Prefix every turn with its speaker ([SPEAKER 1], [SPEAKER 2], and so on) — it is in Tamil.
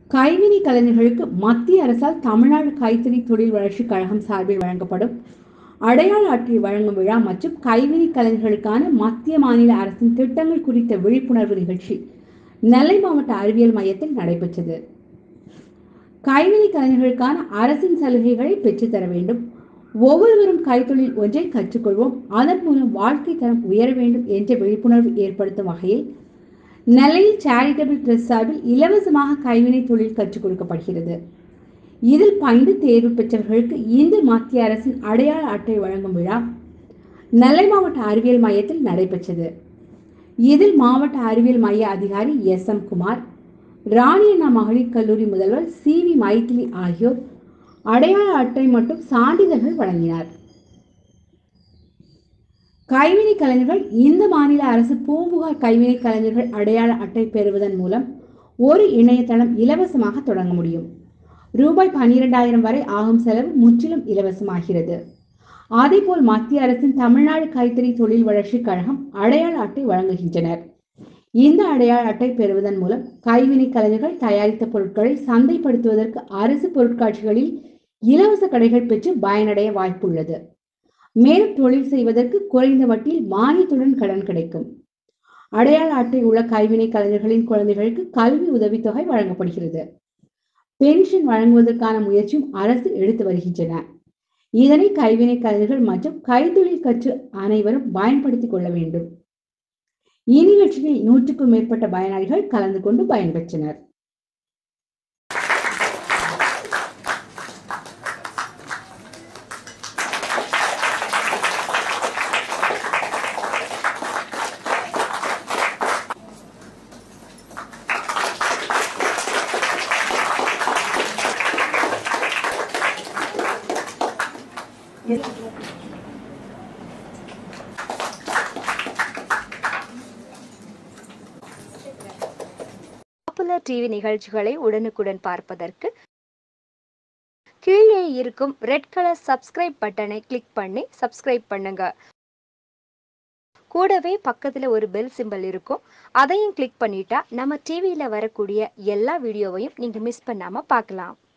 [SPEAKER 1] கைவினை கலைஞர்களுக்கு மத்திய அரசால் தமிழ்நாடு கைத்தறி தொழில் வளர்ச்சி கழகம் சார்பில் வழங்கப்படும் அடையாள அட்டை வழங்கும் விழா மற்றும் கைவினை கலைஞர்களுக்கான மத்திய மாநில அரசின் திட்டங்கள் குறித்த விழிப்புணர்வு நிகழ்ச்சி நெல்லை மாவட்ட அறிவியல் மையத்தில் நடைபெற்றது கைவினை கலைஞர்களுக்கான அரசின் சலுகைகளை பெற்றுத்தர வேண்டும் ஒவ்வொருவரும் கைத்தொழில் ஒன்றை கற்றுக்கொள்வோம் அதன் மூலம் வாழ்க்கை தரம் உயர வேண்டும் என்ற விழிப்புணர்வு ஏற்படுத்தும் வகையில் நெல்லையில் சேரிட்டபிள் ட்ரஸ்ட் சார்பில் இலவசமாக கைவினை தொழில் கற்றுக் கொடுக்கப்படுகிறது இதில் பயின்று தேர்வு பெற்றவர்களுக்கு இந்து மத்திய அரசின் அடையாள அட்டை வழங்கும் விழா நெல்லை மாவட்ட அறிவியல் மையத்தில் நடைபெற்றது இதில் மாவட்ட அறிவியல் மைய அதிகாரி எஸ் எம் குமார் ராணி அண்ணா மகளிர் கல்லூரி முதல்வர் சி வி மைத்திலி ஆகியோர் அடையாள அட்டை மற்றும் சான்றிதழ்கள் வழங்கினார் கைவினை கலைஞர்கள் இந்த மாநில அரசு பூம்புகார் கைவினை கலைஞர்கள் அடையாள அட்டை பெறுவதன் மூலம் ஒரு இணையதளம் இலவசமாக தொடங்க முடியும் ரூபாய் பன்னிரெண்டாயிரம் வரை ஆகும் செலவு முற்றிலும் இலவசமாகிறது அதேபோல் மத்திய அரசின் தமிழ்நாடு கைத்தறி தொழில் வளர்ச்சி கழகம் அடையாள அட்டை வழங்குகின்றனர் இந்த அடையாள அட்டை பெறுவதன் மூலம் கைவினை கலைஞர்கள் தயாரித்த பொருட்களை சந்தைப்படுத்துவதற்கு அரசு பொருட்காட்சிகளில் இலவச கடைகள் பெற்று பயனடைய வாய்ப்புள்ளது மேலும் தொழில் செய்வதற்கு குறைந்த வட்டியில் மானியத்துடன் கடன் கிடைக்கும் அடையாள அட்டை உள்ள கைவினை கலைஞர்களின் குழந்தைகளுக்கு கல்வி உதவித்தொகை வழங்கப்படுகிறது பென்ஷன் வழங்குவதற்கான முயற்சியும் அரசு எடுத்து வருகின்றன இதனை கைவினை கலைஞர்கள் மற்றும் கைத்தொழில் கற்று அனைவரும் பயன்படுத்திக் கொள்ள வேண்டும் இந்நிகழ்ச்சியில் நூற்றுக்கும் மேற்பட்ட பயனாளிகள் கலந்து கொண்டு பயன்பெற்றனர்
[SPEAKER 2] பாப்புலர் டிவி நிகழ்ச்சிகளை உடனுக்குடன் பார்ப்பதற்கு கீழே இருக்கும் ரெட் கலர் சப்ஸ்கிரைப் பட்டனை கிளிக் பண்ணி சப்ஸ்கிரைப் பண்ணுங்க கூடவே பக்கத்துல ஒரு பெல் சிம்பல் இருக்கும் அதையும் கிளிக் பண்ணிட்டா நம்ம டிவியில வரக்கூடிய எல்லா வீடியோவையும் நீங்க மிஸ் பண்ணாம பார்க்கலாம்